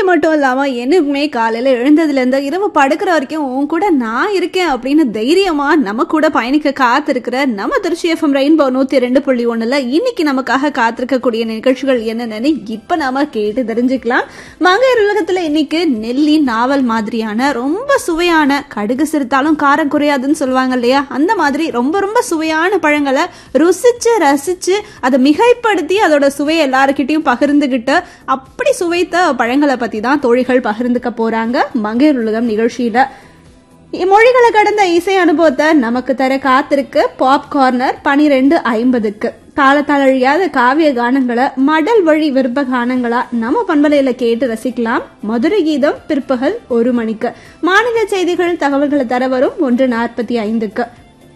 மட்டும் இல்லாம எனக்குமே காலையில எழுந்ததுல இருந்து இரவு படுக்கிற வரைக்கும் உன் கூட நான் இருக்கேன் அப்படின்னு தைரியமா நம்ம கூட பயணிக்க காத்திருக்கிற நம்ம திருச்சி எஃப்எம் ரெயின்போ நூத்தி ரெண்டு புள்ளி ஒண்ணுல இன்னைக்கு நமக்காக காத்திருக்கக்கூடிய நிகழ்ச்சிகள் என்னென்னு இப்ப நாம கேட்டு தெரிஞ்சுக்கலாம் மங்கையர் உலகத்துல இன்னைக்கு நெல்லி நாவல் மாதிரியான ரொம்ப சுவையான கடுகு சிறுத்தாலும் காரம் குறையாதுன்னு சொல்லுவாங்க இல்லையா அந்த மாதிரி ரொம்ப ரொம்ப சுவையான பழங்களை ருசிச்சு ரசிச்சு அதை மிகைப்படுத்தி அதோட சுவையை எல்லாருக்கிட்டையும் பகிர்ந்துகிட்டு அப்படி சுவைத்த பழங்களை பத்தி தான் தோழிகள் பகிர்ந்துக்க போறாங்க மங்கையர் உலகம் நிகழ்ச்சியில மொழிகளை கடந்த இசை அனுபவத்தை நமக்கு தர காத்திருக்கு பாப் கார்னர் பனிரெண்டு ஐம்பதுக்கு காலத்தால் அழியாத காவிய கானங்களை மடல் வழி விருப்ப கானங்களா நம்ம பண்பலையில கேட்டு ரசிக்கலாம் மதுரை கீதம் பிற்பகல் ஒரு மணிக்கு மாநில செய்திகள் தகவல்களை தர வரும் ஒன்று நாற்பத்தி ஐந்துக்கு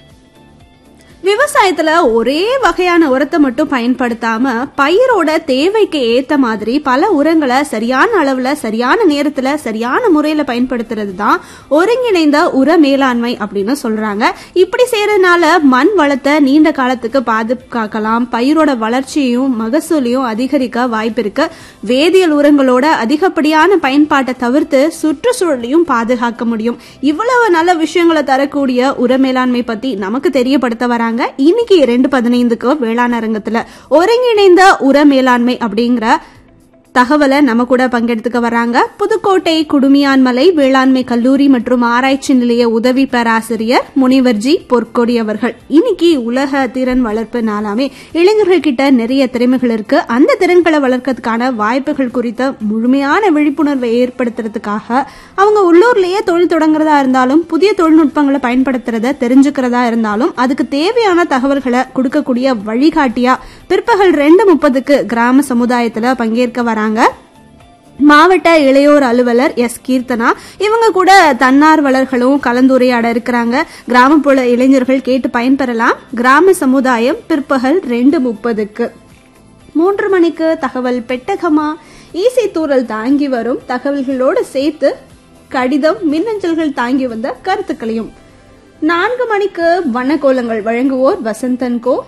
விவசாயத்துல ஒரே வகையான உரத்தை மட்டும் பயன்படுத்தாம பயிரோட தேவைக்கு ஏத்த மாதிரி பல உரங்களை சரியான அளவுல சரியான நேரத்துல சரியான முறையில பயன்படுத்துறது தான் ஒருங்கிணைந்த உர மேலாண்மை அப்படின்னு சொல்றாங்க இப்படி செய்யறதுனால மண் வளத்தை நீண்ட காலத்துக்கு பாதுகாக்கலாம் பயிரோட வளர்ச்சியையும் மகசூலையும் அதிகரிக்க வாய்ப்பு இருக்கு வேதியியல் உரங்களோட அதிகப்படியான பயன்பாட்டை தவிர்த்து சுற்றுச்சூழலையும் பாதுகாக்க முடியும் இவ்வளவு நல்ல விஷயங்களை தரக்கூடிய உர மேலாண்மை பத்தி நமக்கு தெரியப்படுத்த வராங்க இன்னைக்கு ரெண்டு பதினைந்துக்கு வேளாண் அரங்கத்துல ஒருங்கிணைந்த உர மேலாண்மை அப்படிங்கிற தகவலை நம்ம கூட பங்கெடுத்துக்க வராங்க புதுக்கோட்டை குடுமியான்மலை வேளாண்மை கல்லூரி மற்றும் ஆராய்ச்சி நிலைய உதவி பேராசிரியர் முனிவர் ஜி பொற்கொடி அவர்கள் இன்னைக்கு உலக திறன் வளர்ப்பு நாளாமே இளைஞர்கள் கிட்ட நிறைய திறமைகள் இருக்கு அந்த திறன்களை வளர்க்கறதுக்கான வாய்ப்புகள் குறித்த முழுமையான விழிப்புணர்வை ஏற்படுத்துறதுக்காக அவங்க உள்ளூர்லயே தொழில் தொடங்குறதா இருந்தாலும் புதிய தொழில்நுட்பங்களை பயன்படுத்துறத தெரிஞ்சுக்கிறதா இருந்தாலும் அதுக்கு தேவையான தகவல்களை கொடுக்கக்கூடிய வழிகாட்டியா பிற்பகல் ரெண்டு முப்பதுக்கு கிராம சமுதாயத்துல பங்கேற்க வராங்க மாவட்ட இளையோர் அலுவலர் எஸ் கீர்த்தனா இவங்க கூட தன்னார்வலர்களும் கலந்துரையாட இருக்கிறாங்க கிராமப்புற இளைஞர்கள் கேட்டு பயன்பெறலாம் கிராம சமுதாயம் பிற்பகல் ரெண்டு முப்பதுக்கு மூன்று மணிக்கு தகவல் பெட்டகமா ஈசை தூரல் தாங்கி வரும் தகவல்களோடு சேர்த்து கடிதம் மின்னஞ்சல்கள் தாங்கி வந்த கருத்துக்களையும் நான்கு மணிக்கு வண்ணக்கோலங்கள் வழங்குவோர் வசந்தன் கோ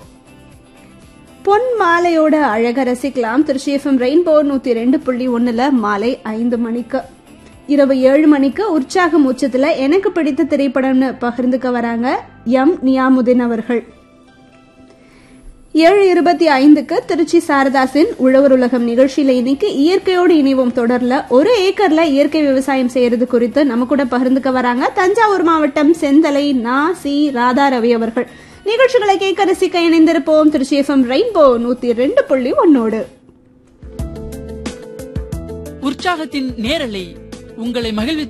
பொன் மாலையோட அழக ரசிக்கலாம் திருச்சி எஃப்எம் ரெயின்போ நூத்தி ரெண்டு புள்ளி ஒண்ணுல மாலை ஐந்து மணிக்கு இரவு ஏழு மணிக்கு உற்சாகம் உச்சத்துல எனக்கு பிடித்த திரைப்படம்னு பகிர்ந்துக்க வராங்க எம் நியாமுதீன் அவர்கள் ஏழு இருபத்தி ஐந்துக்கு திருச்சி சாரதாசின் உழவர் உலகம் நிகழ்ச்சியில இன்னைக்கு இயற்கையோடு இணைவோம் தொடர்ல ஒரு ஏக்கர்ல இயற்கை விவசாயம் செய்யறது குறித்து நம்ம கூட பகிர்ந்துக்க வராங்க தஞ்சாவூர் மாவட்டம் செந்தலை நா சி ராதா ரவி அவர்கள் நிகழ்ச்சிகளை கேட்க ரசிக்க இணைந்திருப்போம் திருச்சி எஃப்எம் ரெயின்போ நூத்தி ரெண்டு புள்ளி ஒன்னோடு உற்சாகத்தின் நேரலை உங்களை மகிழ்வித்து